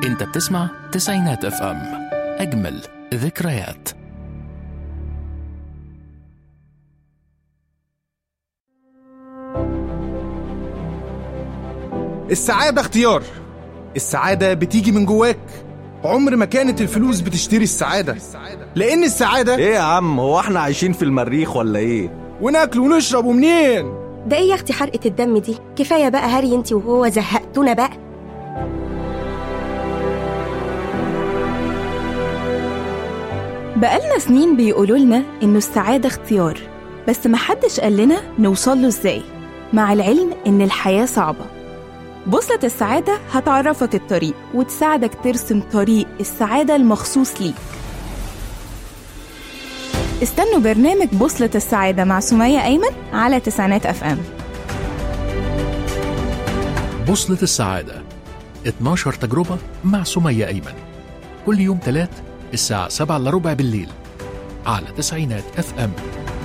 انت بتسمع تسعينات اف ام اجمل ذكريات السعادة اختيار السعادة بتيجي من جواك عمر ما كانت الفلوس بتشتري السعادة لأن السعادة ايه يا عم هو احنا عايشين في المريخ ولا ايه وناكل ونشرب ومنين ده ايه يا اختي حرقة الدم دي كفاية بقى هري انتي وهو زهقتونا بقى بقالنا سنين بيقولوا لنا إنه السعادة اختيار بس محدش قال لنا نوصل له إزاي مع العلم إن الحياة صعبة بوصلة السعادة هتعرفك الطريق وتساعدك ترسم طريق السعادة المخصوص ليك استنوا برنامج بوصلة السعادة مع سمية أيمن على تسعينات أف أم بوصلة السعادة 12 تجربة مع سمية أيمن كل يوم تلات الساعة 7 إلا ربع بالليل على تسعينات اف ام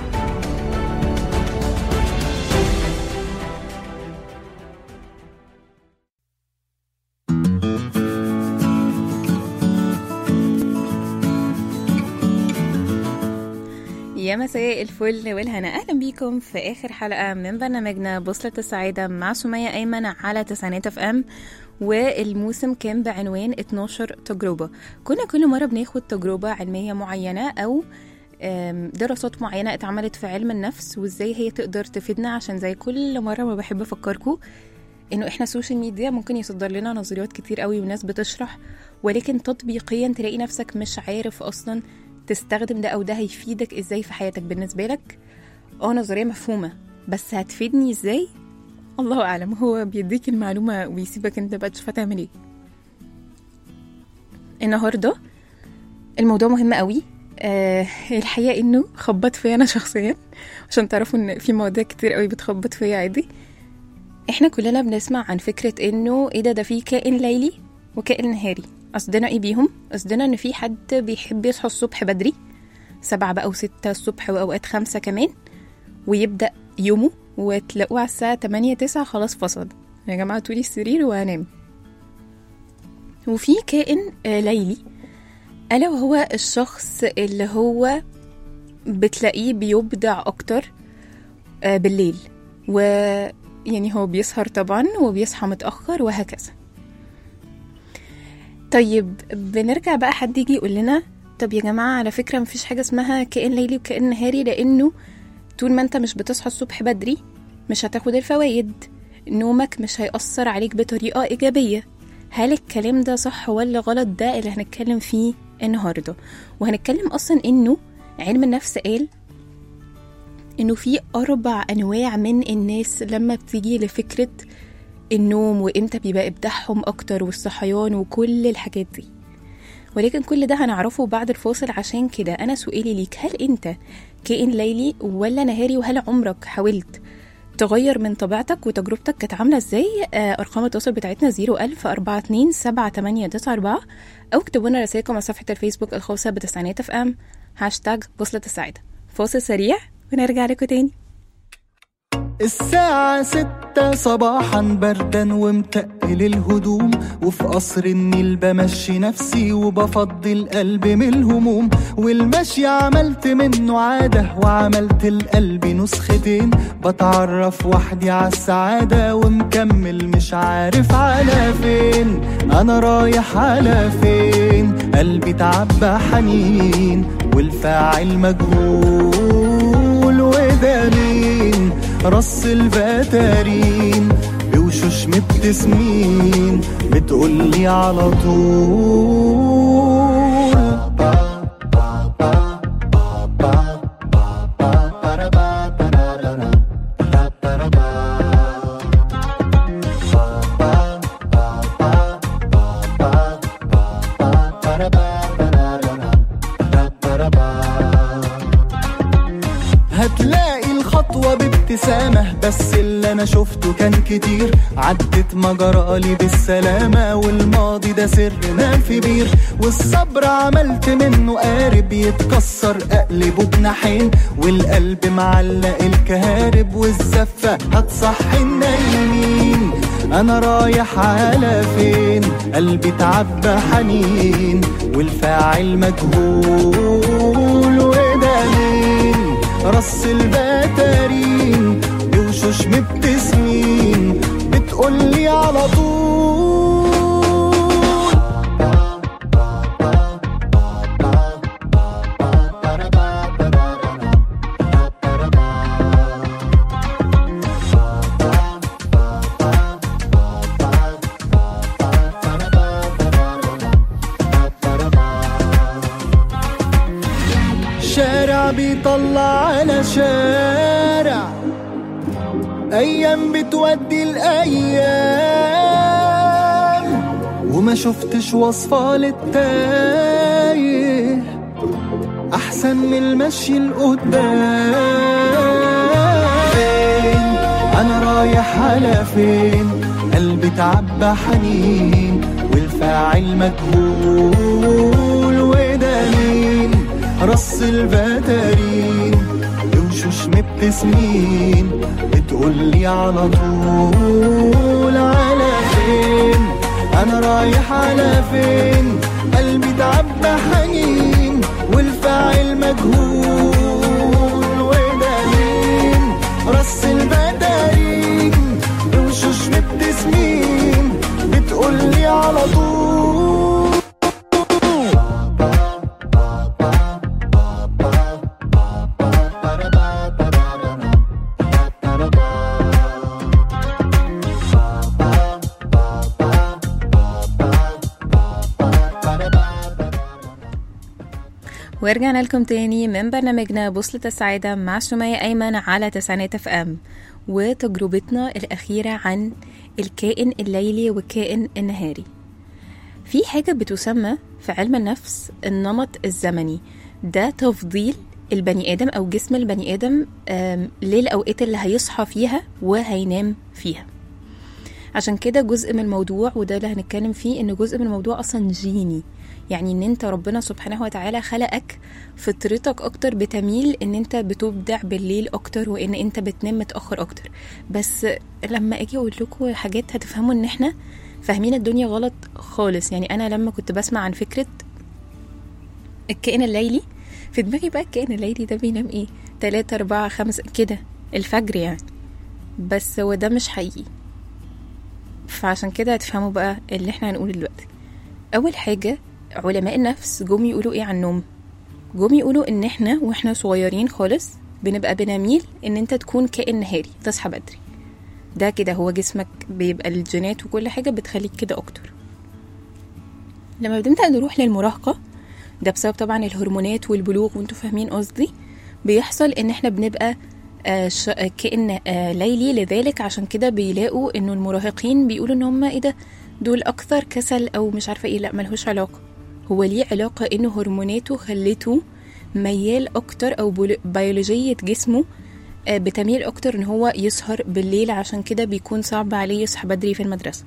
يا مساء الفل والهنا اهلا بيكم في اخر حلقه من برنامجنا بوصله السعاده مع سميه ايمن على تسعينات اف ام والموسم كان بعنوان 12 تجربه كنا كل مره بناخد تجربه علميه معينه او آم، دراسات معينه اتعملت في علم النفس وازاي هي تقدر تفيدنا عشان زي كل مره ما بحب افكركم انه احنا السوشيال ميديا ممكن يصدر لنا نظريات كتير قوي وناس بتشرح ولكن تطبيقيا تلاقي نفسك مش عارف اصلا تستخدم ده او ده هيفيدك ازاي في حياتك بالنسبه لك اه نظريه مفهومه بس هتفيدني ازاي الله اعلم هو بيديك المعلومه ويسيبك انت بقى تشوف هتعمل ايه النهارده الموضوع مهم قوي آه الحقيقه انه خبط فيا انا شخصيا عشان تعرفوا ان في مواضيع كتير قوي بتخبط فيا عادي احنا كلنا بنسمع عن فكره انه ايه ده ده في كائن ليلي وكائن نهاري قصدنا ايه بيهم قصدنا ان في حد بيحب يصحى الصبح بدري سبعة بقى وستة الصبح وأوقات خمسة كمان ويبدأ يومه وتلاقوه على الساعة تمانية تسعة خلاص فصل يا جماعة طولي السرير وهنام وفي كائن آه، ليلي ألا وهو الشخص اللي هو بتلاقيه بيبدع أكتر آه، بالليل و يعني هو بيسهر طبعا وبيصحى متأخر وهكذا طيب بنرجع بقى حد يجي يقول لنا طب يا جماعة على فكرة مفيش حاجة اسمها كائن ليلي وكائن نهاري لأنه طول ما انت مش بتصحى الصبح بدري مش هتاخد الفوايد نومك مش هيأثر عليك بطريقة إيجابية هل الكلام ده صح ولا غلط ده اللي هنتكلم فيه النهاردة وهنتكلم أصلا إنه علم النفس قال إنه في أربع أنواع من الناس لما بتيجي لفكرة النوم وامتى بيبقى ابداعهم اكتر والصحيان وكل الحاجات دي ولكن كل ده هنعرفه بعد الفاصل عشان كده انا سؤالي ليك هل انت كائن ليلي ولا نهاري وهل عمرك حاولت تغير من طبيعتك وتجربتك كانت عاملة ازاي آه، ارقام التواصل بتاعتنا 01000 42 7894 او اكتبوا لنا رسائلكم على صفحة الفيسبوك الخاصة بتسعينات اف ام هاشتاج بوصلة السعادة فاصل سريع ونرجع لكم تاني الساعة ستة صباحا بردا ومتقل الهدوم وفي قصر النيل بمشي نفسي وبفضي القلب من الهموم والمشي عملت منه عادة وعملت القلب نسختين بتعرف وحدي على السعادة ومكمل مش عارف على فين أنا رايح على فين قلبي تعبى حنين والفاعل مجهول وده مين رص البتارين بوشوش مبتسمين بتقولي على طول هتلاقي الخطوة بابتسامة بس اللي أنا شفته كان كتير عدت مجرالي بالسلامة والماضي ده سر نام في بير والصبر عملت منه قارب يتكسر أقلبه بجناحين والقلب معلق الكهارب والزفة هتصحي النايمين انا رايح على فين قلبي تعبى حنين والفاعل مجهول وده مين رص البتارين بوشوش مبتسمين بتقولي على طول شارع بيطلع على شارع ايام بتودي الايام وما شفتش وصفة للتايه احسن من المشي لقدام فين انا رايح على فين قلبي تعبى حنين والفاعل مجهول وده مين رص البتارين بوشوش مبتسمين بتقولي على طول على فين انا رايح على فين قلبي تعبى حنين والفاعل مجهول وده مين رص البتارين بوشوش مبتسمين بتقولي على طول ورجعنا لكم تاني من برنامجنا بوصلة السعادة مع سمية أيمن على تسعينات اف ام وتجربتنا الأخيرة عن الكائن الليلي والكائن النهاري في حاجة بتسمى في علم النفس النمط الزمني ده تفضيل البني آدم أو جسم البني آدم آم، للأوقات اللي هيصحى فيها وهينام فيها عشان كده جزء من الموضوع وده اللي هنتكلم فيه ان جزء من الموضوع اصلا جيني يعني ان انت ربنا سبحانه وتعالى خلقك فطرتك اكتر بتميل ان انت بتبدع بالليل اكتر وان انت بتنام متاخر اكتر بس لما اجي اقول لكم حاجات هتفهموا ان احنا فاهمين الدنيا غلط خالص يعني انا لما كنت بسمع عن فكره الكائن الليلي في دماغي بقى الكائن الليلي ده بينام ايه تلاتة أربعة خمسة كده الفجر يعني بس هو ده مش حقيقي فعشان كده هتفهموا بقى اللي احنا هنقوله دلوقتي اول حاجه علماء النفس جم يقولوا ايه عن النوم جم يقولوا ان احنا واحنا صغيرين خالص بنبقى بنميل ان انت تكون كائن نهاري تصحى بدري ده كده هو جسمك بيبقى الجينات وكل حاجه بتخليك كده اكتر لما بنبدا نروح للمراهقه ده بسبب طبعا الهرمونات والبلوغ وانتوا فاهمين قصدي بيحصل ان احنا بنبقى آه، ش- آه، كائن آه، ليلي لذلك عشان كده بيلاقوا انه المراهقين بيقولوا ان هم ايه ده دول اكثر كسل او مش عارفه ايه لا ملهوش علاقه هو ليه علاقه انه هرموناته خلته ميال اكتر او بول- بيولوجيه جسمه آه، بتميل اكتر ان هو يسهر بالليل عشان كده بيكون صعب عليه يصحى بدري في المدرسه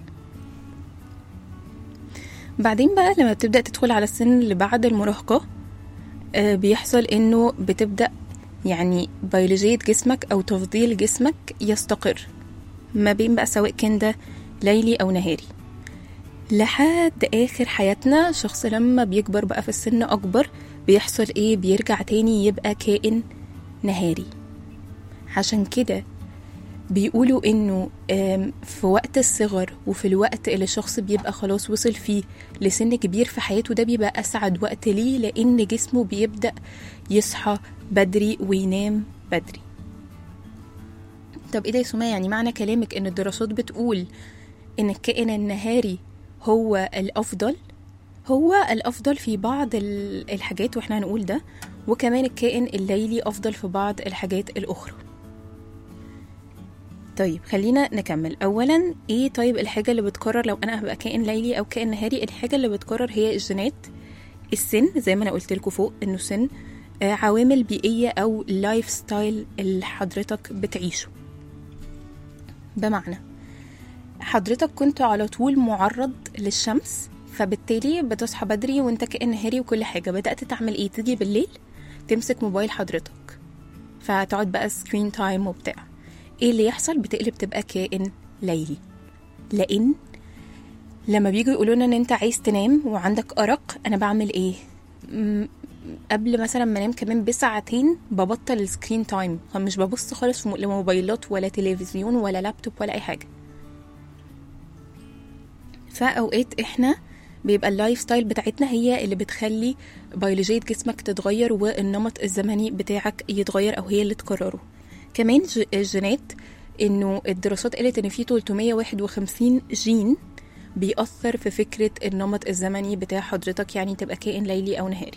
بعدين بقى لما بتبدا تدخل على السن اللي بعد المراهقه آه، بيحصل انه بتبدا يعني بيولوجية جسمك أو تفضيل جسمك يستقر ما بين بقى سواء كان ده ليلي أو نهاري لحد آخر حياتنا شخص لما بيكبر بقى في السن أكبر بيحصل إيه بيرجع تاني يبقى كائن نهاري عشان كده بيقولوا انه آم، في وقت الصغر وفي الوقت اللي الشخص بيبقى خلاص وصل فيه لسن كبير في حياته ده بيبقى اسعد وقت ليه لان جسمه بيبدا يصحى بدري وينام بدري طب ايه ده يا سمية يعني معنى كلامك ان الدراسات بتقول ان الكائن النهاري هو الافضل هو الافضل في بعض ال- الحاجات واحنا هنقول ده وكمان الكائن الليلي افضل في بعض الحاجات الاخرى طيب خلينا نكمل اولا ايه طيب الحاجه اللي بتقرر لو انا هبقى كائن ليلي او كائن نهاري الحاجه اللي بتقرر هي الجينات السن زي ما انا قلت لكم فوق انه سن آه، عوامل بيئيه او لايف ستايل اللي حضرتك بتعيشه بمعنى حضرتك كنت على طول معرض للشمس فبالتالي بتصحى بدري وانت كائن نهاري وكل حاجه بدات تعمل ايه تيجي بالليل تمسك موبايل حضرتك فتقعد بقى سكرين تايم وبتاع ايه اللي يحصل بتقلب تبقى كائن ليلي لان لما بيجوا يقولوا لنا ان انت عايز تنام وعندك ارق انا بعمل ايه م- قبل مثلا ما انام كمان بساعتين ببطل السكرين تايم مش ببص خالص في م- لا موبايلات ولا تلفزيون ولا لابتوب ولا اي حاجه فاوقات احنا بيبقى اللايف ستايل بتاعتنا هي اللي بتخلي بيولوجية جسمك تتغير والنمط الزمني بتاعك يتغير او هي اللي تقرره كمان ج- الجينات انه الدراسات قالت ان في 351 جين بيأثر في فكرة النمط الزمني بتاع حضرتك يعني تبقى كائن ليلي أو نهاري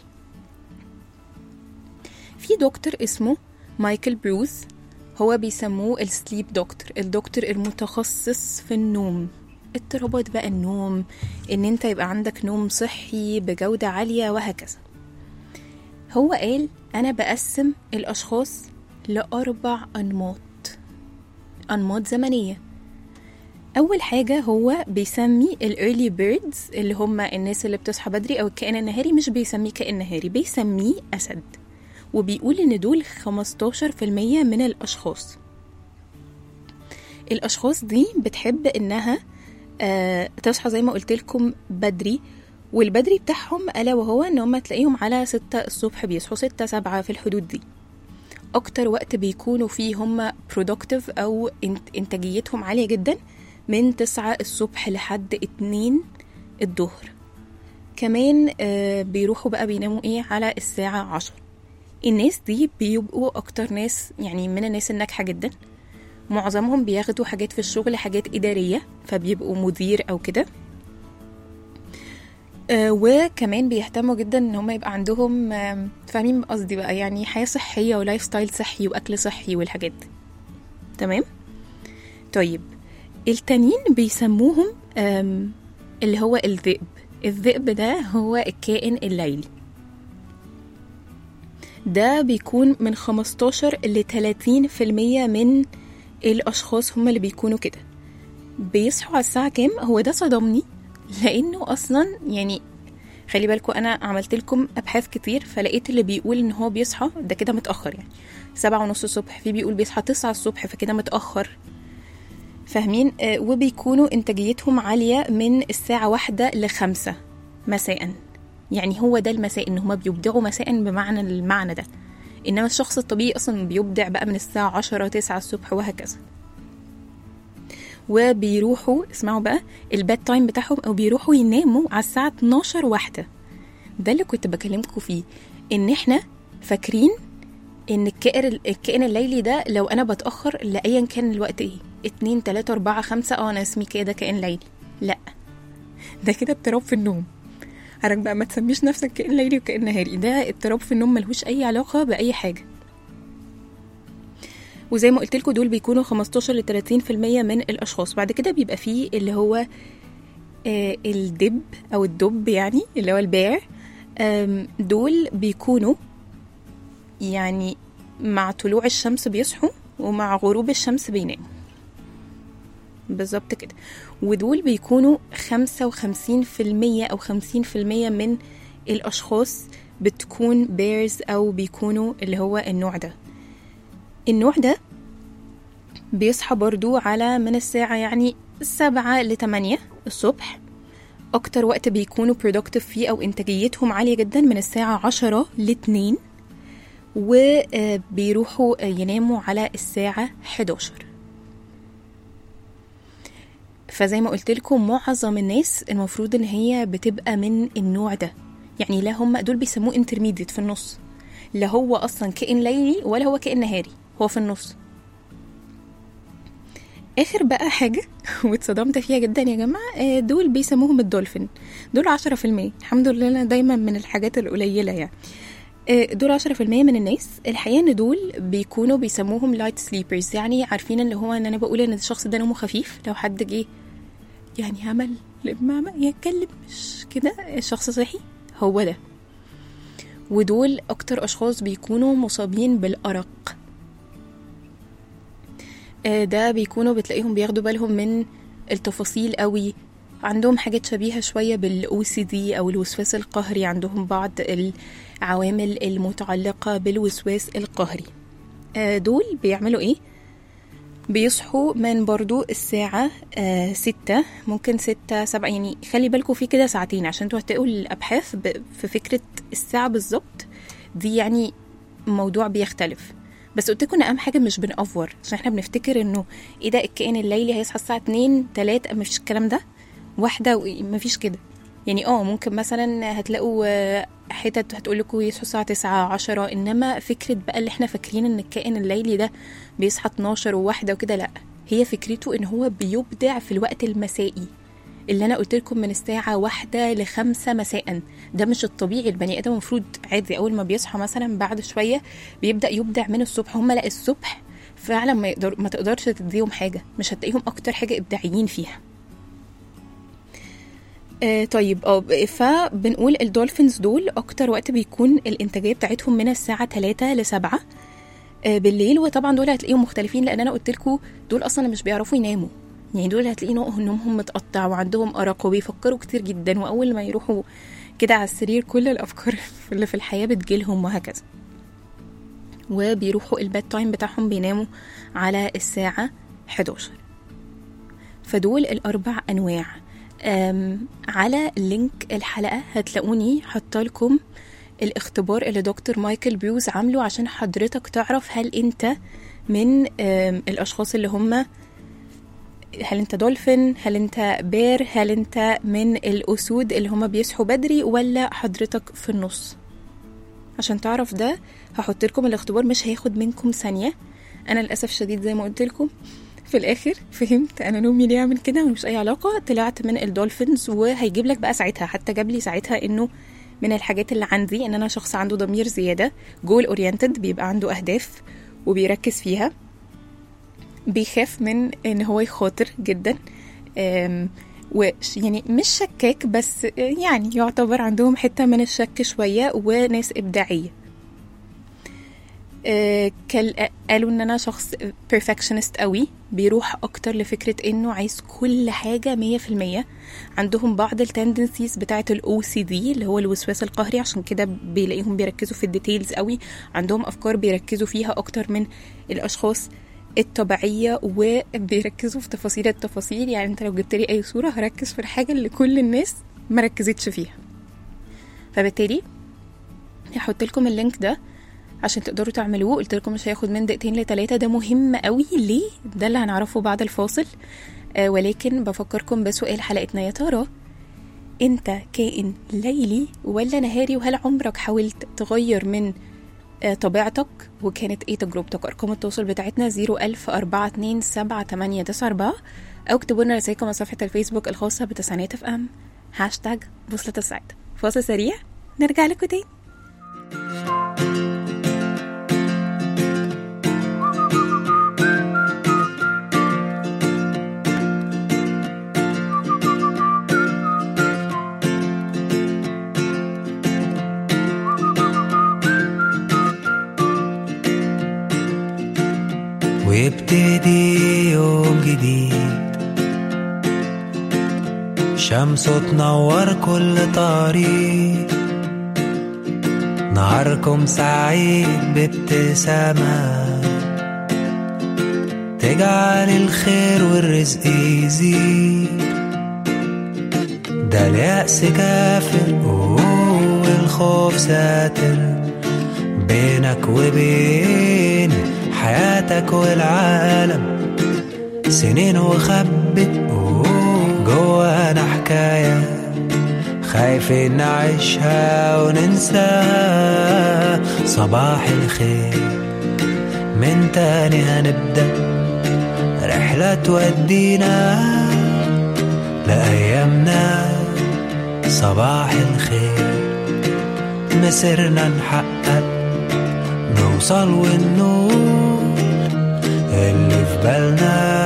في دكتور اسمه مايكل بروز هو بيسموه السليب دكتور الدكتور المتخصص في النوم اضطرابات بقى النوم ان انت يبقى عندك نوم صحي بجودة عالية وهكذا هو قال انا بقسم الاشخاص لاربع انماط انماط زمنية اول حاجة هو بيسمي الايرلي بيردز اللي هم الناس اللي بتصحى بدري او الكائن النهاري مش بيسميه كائن نهاري بيسميه اسد وبيقول ان دول 15% من الاشخاص الاشخاص دي بتحب انها آه تصحى زي ما قلت لكم بدري والبدري بتاعهم الا وهو ان هم تلاقيهم على ستة الصبح بيصحوا ستة سبعة في الحدود دي اكتر وقت بيكونوا فيه هم productive او إنت- انتاجيتهم عالية جدا من تسعة الصبح لحد اتنين الظهر كمان آه بيروحوا بقى بيناموا ايه على الساعة عشر الناس دي بيبقوا اكتر ناس يعني من الناس الناجحة جدا معظمهم بياخدوا حاجات في الشغل حاجات إدارية فبيبقوا مدير أو كده آه، وكمان بيهتموا جدا ان هم يبقى عندهم آم، فاهمين قصدي بقى يعني حياة صحية ولايف ستايل صحي واكل صحي والحاجات دي تمام طيب التانيين بيسموهم آم، اللي هو الذئب الذئب ده هو الكائن الليلي ده بيكون من 15 ل 30% من الأشخاص هم اللي بيكونوا كده بيصحوا على الساعة كام هو ده صدمني لأنه أصلا يعني خلي بالكم أنا عملت لكم أبحاث كتير فلقيت اللي بيقول إن هو بيصحى ده كده متأخر يعني سبعة ونص الصبح في بيقول بيصحى تسعة الصبح فكده متأخر فاهمين آه، وبيكونوا إنتاجيتهم عالية من الساعة واحدة لخمسة مساء يعني هو ده المساء إن هما بيبدعوا مساء بمعنى المعنى ده إنما الشخص الطبيعي أصلا بيبدع بقى من الساعة عشرة تسعة الصبح وهكذا وبيروحوا اسمعوا بقى الباد تايم بتاعهم او بيروحوا يناموا على الساعه 12 واحدة ده اللي كنت بكلمكم فيه ان احنا فاكرين ان الكائن الكائن الليلي ده لو انا بتاخر لايا كان الوقت ايه اتنين تلاتة اربعة خمسة اه انا اسمي كده كائن ليلي لا ده كده اضطراب في النوم حضرتك بقى ما تسميش نفسك كائن ليلي وكائن نهاري ده اضطراب في النوم ملهوش اي علاقه باي حاجه وزي ما قلت لكم دول بيكونوا 15 ل 30% من الاشخاص بعد كده بيبقى فيه اللي هو آه الدب او الدب يعني اللي هو الباع آم، دول بيكونوا يعني مع طلوع الشمس بيصحوا ومع غروب الشمس بيناموا بالظبط كده ودول بيكونوا 55% أو 50% من الأشخاص بتكون بيرز أو بيكونوا اللي هو النوع ده النوع ده بيصحى برضو على من الساعة يعني سبعة لتمانية الصبح أكتر وقت بيكونوا productive فيه أو إنتاجيتهم عالية جدا من الساعة عشرة لاتنين وبيروحوا يناموا على الساعة 11 فزي ما قلت لكم معظم الناس المفروض ان هي بتبقى من النوع ده يعني لا هم دول بيسموه انترميديت في النص لا هو اصلا كائن ليلي ولا هو كائن نهاري هو في النص اخر بقى حاجه واتصدمت فيها جدا يا جماعه آه، دول بيسموهم الدولفين دول عشرة في المية الحمد لله أنا دايما من الحاجات القليله يعني آه، دول عشرة في المية من الناس الحقيقة ان دول بيكونوا بيسموهم لايت سليبرز يعني عارفين اللي هو ان انا بقول ان الشخص ده نومه خفيف لو حد جه يعني عمل لما عمل- يتكلم مش كده الشخص صحي هو ده ودول اكتر اشخاص بيكونوا مصابين بالارق آه، ده بيكونوا بتلاقيهم بياخدوا بالهم من التفاصيل قوي عندهم حاجات شبيهة شوية بالأو سي دي أو الوسواس القهري عندهم بعض العوامل المتعلقة بالوسواس القهري آه، دول بيعملوا إيه؟ بيصحوا من برضو الساعة آه ستة ممكن ستة سبعة يعني خلي بالكم في كده ساعتين عشان انتوا هتلاقوا الأبحاث ب- في فكرة الساعة بالظبط دي يعني موضوع بيختلف بس قلت لكم ان اهم حاجه مش بنأفور عشان احنا بنفتكر انه ايه ده الكائن الليلي هيصحى الساعه 2 3 مفيش الكلام ده واحده و- مفيش كده يعني اه ممكن مثلا هتلاقوا آه، حتت هتقول لكم يصحوا الساعه 9 10 انما فكره بقى اللي احنا فاكرين ان الكائن الليلي ده بيصحى 12 وواحده وكده لا هي فكرته ان هو بيبدع في الوقت المسائي اللي انا قلت لكم من الساعه واحدة لخمسة مساء ده مش الطبيعي البني ادم المفروض عادي اول ما بيصحى مثلا بعد شويه بيبدا يبدع من الصبح هم لا الصبح فعلا ما يقدر ما تقدرش تديهم حاجه مش هتلاقيهم اكتر حاجه ابداعيين فيها آه طيب اه ب- فبنقول الدولفينز دول اكتر وقت بيكون الانتاجيه بتاعتهم من الساعه 3 ل 7 آه بالليل وطبعا دول هتلاقيهم مختلفين لان انا قلت لكم دول اصلا مش بيعرفوا يناموا يعني دول هتلاقي نوع- نومهم متقطع وعندهم ارق وبيفكروا كتير جدا واول ما يروحوا كده على السرير كل الافكار اللي في الحياه بتجيلهم وهكذا وبيروحوا الباد تايم بتاعهم بيناموا على الساعه 11 فدول الاربع انواع أم، على لينك الحلقه هتلاقوني حاطه لكم الاختبار اللي دكتور مايكل بيوز عامله عشان حضرتك تعرف هل انت من أم، الاشخاص اللي هم هل انت دولفين هل انت بير هل انت من الاسود اللي هما بيصحوا بدري ولا حضرتك في النص عشان تعرف ده هحط لكم الاختبار مش هياخد منكم ثانيه انا للاسف شديد زي ما قلت لكم في الاخر فهمت انا نومي ليه اعمل كده ملوش اي علاقه طلعت من الدولفينز وهيجيب لك بقى ساعتها حتى جاب لي ساعتها انه من الحاجات اللي عندي ان انا شخص عنده ضمير زياده جول اورينتد بيبقى عنده اهداف وبيركز فيها بيخاف من ان هو يخاطر جدا أم، وش يعني مش شكاك بس يعني يعتبر عندهم حتة من الشك شوية وناس إبداعية آه، كال- قالوا ان انا شخص perfectionist قوي بيروح اكتر لفكرة انه عايز كل حاجة مية في المية عندهم بعض التندنسيز بتاعة الاو سي دي اللي هو الوسواس القهري عشان كده بيلاقيهم بيركزوا في الديتيلز قوي عندهم افكار بيركزوا فيها اكتر من الاشخاص الطبيعية وبيركزوا في تفاصيل التفاصيل يعني انت لو جبت لي اي صورة هركز في الحاجة اللي كل الناس ما ركزتش فيها فبالتالي هحط لكم اللينك ده عشان تقدروا تعملوه قلت لكم مش هياخد من دقيقتين لتلاتة ده مهم قوي ليه ده اللي هنعرفه بعد الفاصل آه ولكن بفكركم بسؤال حلقتنا يا ترى انت كائن ليلي ولا نهاري وهل عمرك حاولت تغير من آه، طبيعتك وكانت ايه تجربتك ارقام التواصل بتاعتنا 010427894 او اكتبوا لنا رسائلكم على صفحه الفيسبوك الخاصه بتسعينات اف ام هاشتاج بوصلة السعد فاصل سريع نرجع لكم تاني ويبتدي يوم جديد شمس تنور كل طريق نهاركم سعيد بابتسامة تجعل الخير والرزق يزيد ده اليأس كافر والخوف ساتر بينك وبين حياتك والعالم سنين وخبت جوانا حكاية خايفين نعيشها وننساها صباح الخير من تاني هنبدأ رحلة تودينا لأيامنا صباح الخير مسيرنا نحقق نوصل والنور اللي في بالنا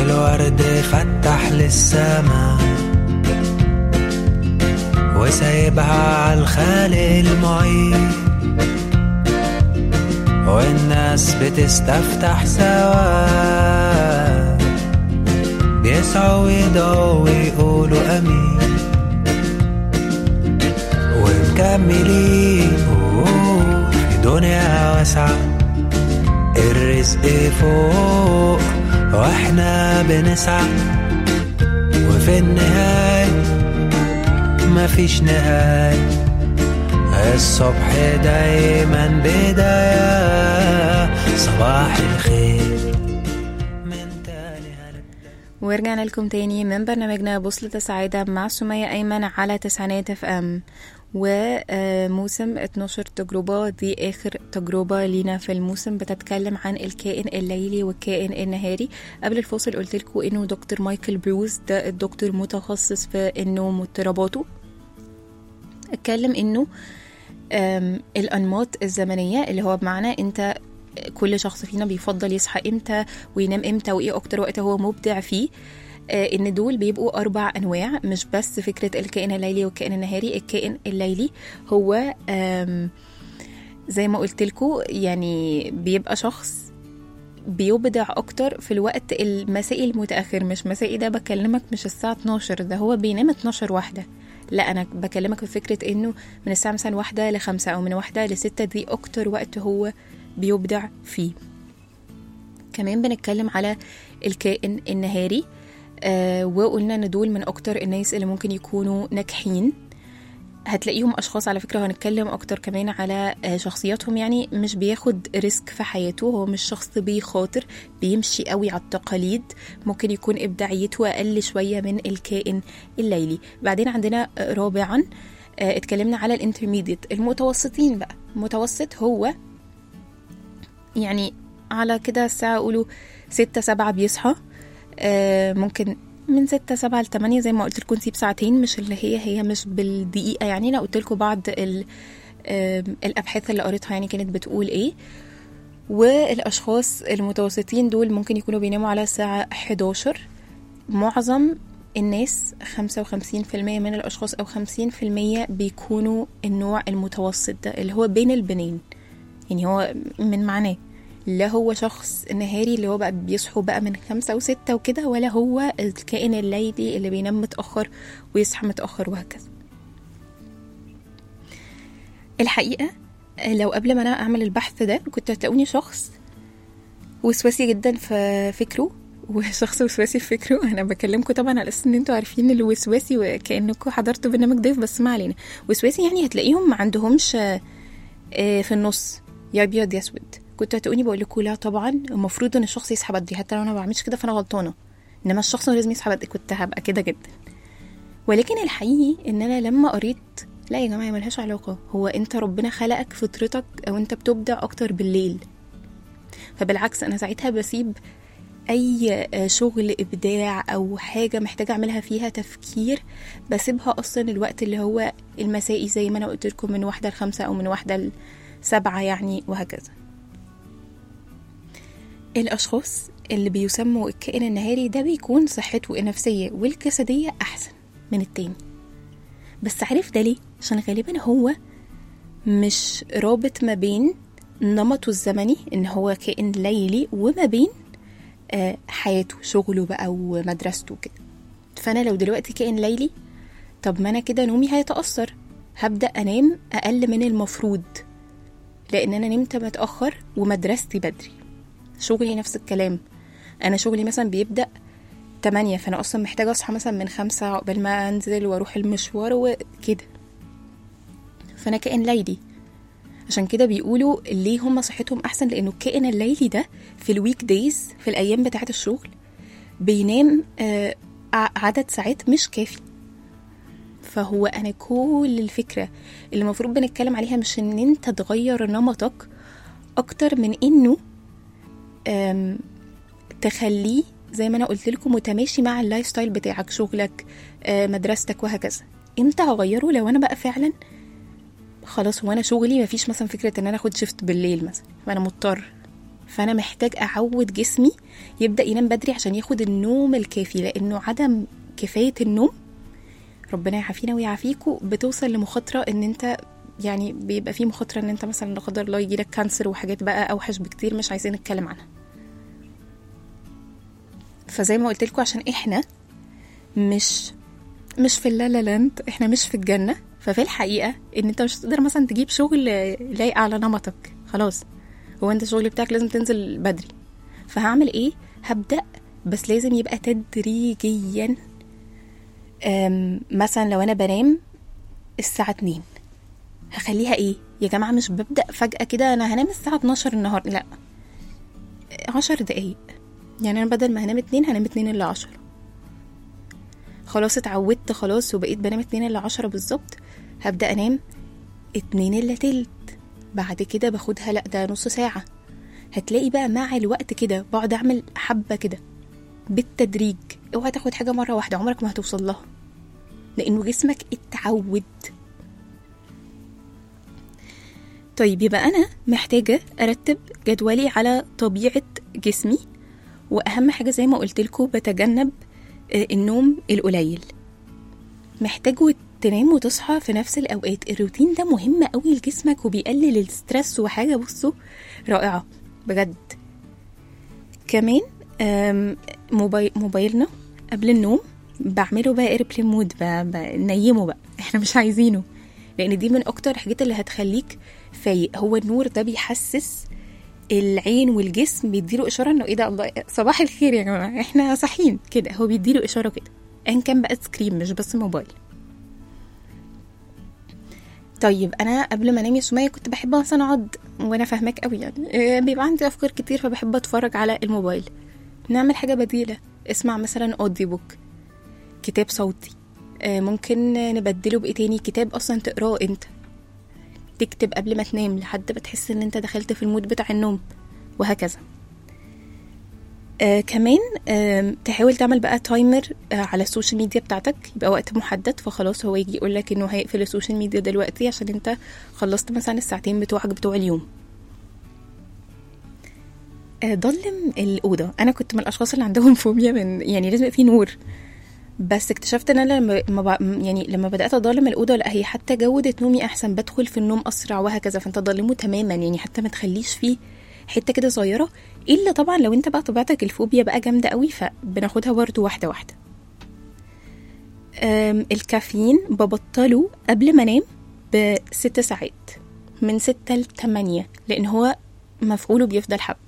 الورد فتح للسما وسايب بسبها على الخالق المعين والناس بتستفتح سوا بيسعوا ويدعوا ويقولوا امين ومكملين أوه، في دنيا واسعة الرزق فوق واحنا بنسعى وفي النهاية مفيش نهاية الصبح دايما بداية صباح الخير من تاني هنبدأ ورجعنا لكم تاني من برنامجنا بوصلة السعادة مع سمية أيمن على تسعينات اف ام وموسم 12 تجربة دي آخر تجربة لينا في الموسم بتتكلم عن الكائن الليلي والكائن النهاري قبل الفاصل قلت لكم إنه دكتور مايكل بروز ده الدكتور متخصص في النوم واضطراباته اتكلم إنه أم، الأنماط الزمنية اللي هو بمعنى أنت كل شخص فينا بيفضل يصحى امتى وينام امتى وايه اكتر وقت هو مبدع فيه آه، ان دول بيبقوا اربع انواع مش بس فكره الكائن الليلي والكائن النهاري الكائن الليلي هو آم، زي ما قلت لكم يعني بيبقى شخص بيبدع اكتر في الوقت المسائي المتاخر مش مسائي ده بكلمك مش الساعه 12 ده هو بينام 12 واحده لا انا بكلمك في فكره انه من الساعه مثلا واحدة لخمسة او من واحدة لستة دي اكتر وقت هو بيبدع فيه كمان بنتكلم على الكائن النهاري آه وقلنا ان دول من اكتر الناس اللي ممكن يكونوا ناجحين هتلاقيهم اشخاص على فكره هنتكلم اكتر كمان على آه، شخصياتهم يعني مش بياخد ريسك في حياته هو مش شخص بيخاطر بيمشي قوي على التقاليد ممكن يكون ابداعيته اقل شويه من الكائن الليلي بعدين عندنا آه، رابعا آه، اتكلمنا على الانترميديت المتوسطين بقى المتوسط هو يعني على كده الساعة قولوا ستة سبعة بيصحى آه، ممكن من ستة سبعة لتمانية زي ما قلت لكم نسيب ساعتين مش اللي هي هي مش بالدقيقة يعني أنا قلت لكم بعض ال- آم، الأبحاث اللي قريتها يعني كانت بتقول إيه والأشخاص المتوسطين دول ممكن يكونوا بيناموا على الساعة 11 معظم الناس 55% من الأشخاص أو 50% بيكونوا النوع المتوسط ده اللي هو بين البنين يعني هو من معناه لا هو شخص نهاري اللي هو بقى بيصحوا بقى من خمسة وستة وكده ولا هو الكائن الليلي اللي بينام متأخر ويصحى متأخر وهكذا الحقيقة لو قبل ما أنا أعمل البحث ده كنت هتلاقوني شخص وسواسي جدا في فكره وشخص وسواسي في فكره انا بكلمكم طبعا على اساس ان انتوا عارفين الوسواسي وكانكم حضرتوا برنامج ضيف بس ما علينا وسواسي يعني هتلاقيهم ما عندهمش آه، في النص يا ابيض يا اسود كنت هتقولي بقول لكم لا طبعا المفروض ان الشخص يصحى بدري حتى لو انا ما بعملش كده فانا غلطانه انما الشخص لازم يصحى بدري كنت هبقى كده جدا ولكن الحقيقي ان انا لما قريت لا يا جماعه ملهاش علاقه هو انت ربنا خلقك فطرتك او انت بتبدع اكتر بالليل فبالعكس انا ساعتها بسيب اي شغل ابداع او حاجه محتاجه اعملها فيها تفكير بسيبها اصلا الوقت اللي هو المسائي زي ما انا قلت لكم من واحده لخمسه او من واحده لسبعه يعني وهكذا الاشخاص اللي بيسموا الكائن النهاري ده بيكون صحته النفسيه والجسديه احسن من التاني بس عارف ده ليه عشان غالبا هو مش رابط ما بين نمطه الزمني ان هو كائن ليلي وما بين آه، حياته شغله بقى ومدرسته كده فانا لو دلوقتي كائن ليلي طب ما انا كده نومي هيتاثر هبدا انام اقل من المفروض لان انا نمت متاخر ومدرستي بدري شغلي نفس الكلام انا شغلي مثلا بيبدا 8 فانا اصلا محتاجه اصحى مثلا من خمسة عقبال ما انزل واروح المشوار وكده فانا كائن ليلي عشان كده بيقولوا ليه هم صحتهم احسن لانه الكائن الليلي ده في الويك دايز في الايام بتاعه الشغل بينام آه ع- عدد ساعات مش كافي فهو انا كل الفكره اللي المفروض بنتكلم عليها مش ان انت تغير نمطك اكتر من انه آم، تخليه زي ما انا قلت لكم متماشي مع اللايف ستايل بتاعك شغلك آه، مدرستك وهكذا امتى هغيره لو انا بقى فعلا خلاص هو انا شغلي مفيش مثلا فكره ان انا اخد شيفت بالليل مثلا فانا مضطر فانا محتاج اعود جسمي يبدا ينام بدري عشان ياخد النوم الكافي لانه عدم كفايه النوم ربنا يعافينا ويعافيكوا بتوصل لمخاطره ان انت يعني بيبقى في مخاطره ان انت مثلا لا قدر الله يجيلك كانسر وحاجات بقى اوحش بكتير مش عايزين نتكلم عنها فزي ما قلت لكم عشان احنا مش مش في اللا لا لاند احنا مش في الجنه ففي الحقيقه ان انت مش هتقدر مثلا تجيب شغل لايق على نمطك خلاص هو انت الشغل بتاعك لازم تنزل بدري فهعمل ايه هبدا بس لازم يبقى تدريجيا أم، مثلا لو انا بنام الساعه 2 هخليها ايه يا جماعه مش ببدا فجاه كده انا هنام الساعه 12 النهارده لا 10 دقايق يعني انا بدل ما هنام 2 هنام 2 الا 10 خلاص اتعودت خلاص وبقيت بنام 2 الا 10 بالظبط هبدا انام 2 الا تلت بعد كده باخدها لا ده نص ساعه هتلاقي بقى مع الوقت كده بقعد اعمل حبه كده بالتدريج اوعى تاخد حاجه مره واحده عمرك ما هتوصل لها لانه جسمك اتعود طيب يبقى انا محتاجه ارتب جدولي على طبيعه جسمي واهم حاجه زي ما قلت لكم بتجنب آه، النوم القليل محتاجوا تنام وتصحى في نفس الاوقات الروتين ده مهم قوي لجسمك وبيقلل الستريس وحاجه بصوا رائعه بجد كمان آم، موبايل موبايلنا قبل النوم بعمله بقى ايربلين مود بنيمه بقى احنا مش عايزينه لان دي من اكتر الحاجات اللي هتخليك فايق هو النور ده بيحسس العين والجسم بيديله اشاره انه ايه ده الله صباح الخير يا جماعه احنا صاحيين كده هو بيديله اشاره كده ان كان بقى سكرين مش بس موبايل طيب انا قبل ما انام يا سمية كنت بحب مثلا اقعد وانا فاهماك قوي يعني آه، بيبقى عندي افكار كتير فبحب اتفرج على الموبايل نعمل حاجه بديله اسمع مثلا اودي بوك كتاب صوتي آه، ممكن نبدله بايه تاني كتاب اصلا تقراه انت تكتب قبل ما تنام لحد ما تحس ان انت دخلت في المود بتاع النوم وهكذا آه كمان آه تحاول تعمل بقى تايمر آه على السوشيال ميديا بتاعتك يبقى وقت محدد فخلاص هو يجي يقول لك انه هيقفل السوشيال ميديا دلوقتي عشان انت خلصت مثلا الساعتين بتوعك بتوع اليوم آه ضلم الأوضة أنا كنت من الأشخاص اللي عندهم فوبيا من يعني لازم يبقى في نور بس اكتشفت ان انا لما لما ب- يعني لما بدات اضلم الاوضه لا هي حتى جوده نومي احسن بدخل في النوم اسرع وهكذا فانت ضلمه تماما يعني حتى ما تخليش فيه حته كده صغيره الا طبعا لو انت بقى طبيعتك الفوبيا بقى جامده قوي فبناخدها برضو واحده واحده أم، الكافيين ببطله قبل ما انام بست ساعات من ستة لتمانية لان هو مفعوله بيفضل حب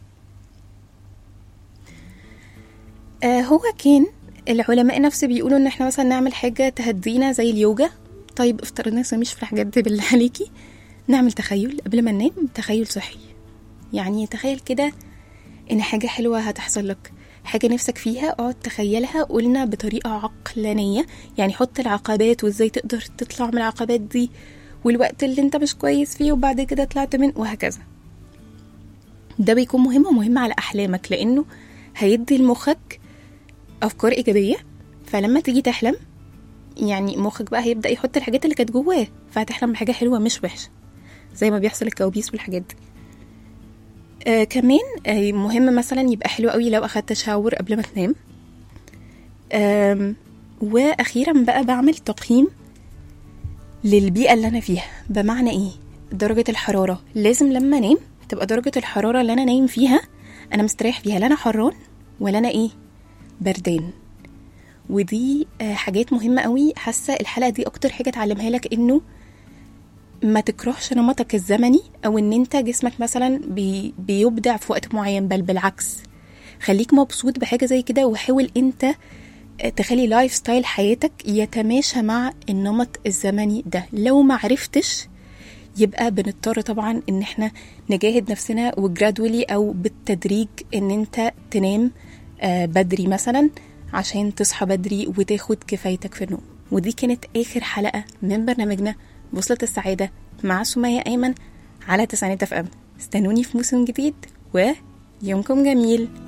آه هو كان العلماء نفس بيقولوا ان احنا مثلا نعمل حاجه تهدينا زي اليوجا طيب افترضنا مش في الحاجات دي بالله عليكي نعمل تخيل قبل ما ننام تخيل صحي يعني تخيل كده ان حاجه حلوه هتحصل لك حاجه نفسك فيها اقعد تخيلها قلنا بطريقه عقلانيه يعني حط العقبات وازاي تقدر تطلع من العقبات دي والوقت اللي انت مش كويس فيه وبعد كده طلعت منه وهكذا ده بيكون مهم ومهم على احلامك لانه هيدي لمخك افكار ايجابيه فلما تيجي تحلم يعني مخك بقى هيبدا يحط الحاجات اللي كانت جواه فهتحلم بحاجه حلوه مش وحشه زي ما بيحصل الكوابيس والحاجات دي آه كمان آه مهم مثلا يبقى حلو قوي لو اخدت شاور قبل ما تنام آم، واخيرا بقى بعمل تقييم للبيئه اللي انا فيها بمعنى ايه درجه الحراره لازم لما انام تبقى درجه الحراره اللي انا نايم فيها انا مستريح فيها لا انا حران ولا انا ايه بردان ودي آه، حاجات مهمة قوي حاسة الحلقة دي أكتر حاجة تعلمها لك إنه ما تكرهش نمطك الزمني أو إن أنت جسمك مثلا بي بيبدع في وقت معين بل بالعكس خليك مبسوط بحاجة زي كده وحاول أنت آه، تخلي لايف ستايل حياتك يتماشى مع النمط الزمني ده لو ما عرفتش يبقى بنضطر طبعا ان احنا نجاهد نفسنا وجرادولي او بالتدريج ان انت تنام آه، بدري مثلا عشان تصحى بدري وتاخد كفايتك في النوم ودي كانت اخر حلقه من برنامجنا بوصلة السعاده مع سمية ايمن على تسعينات اف ام استنوني في موسم جديد ويومكم جميل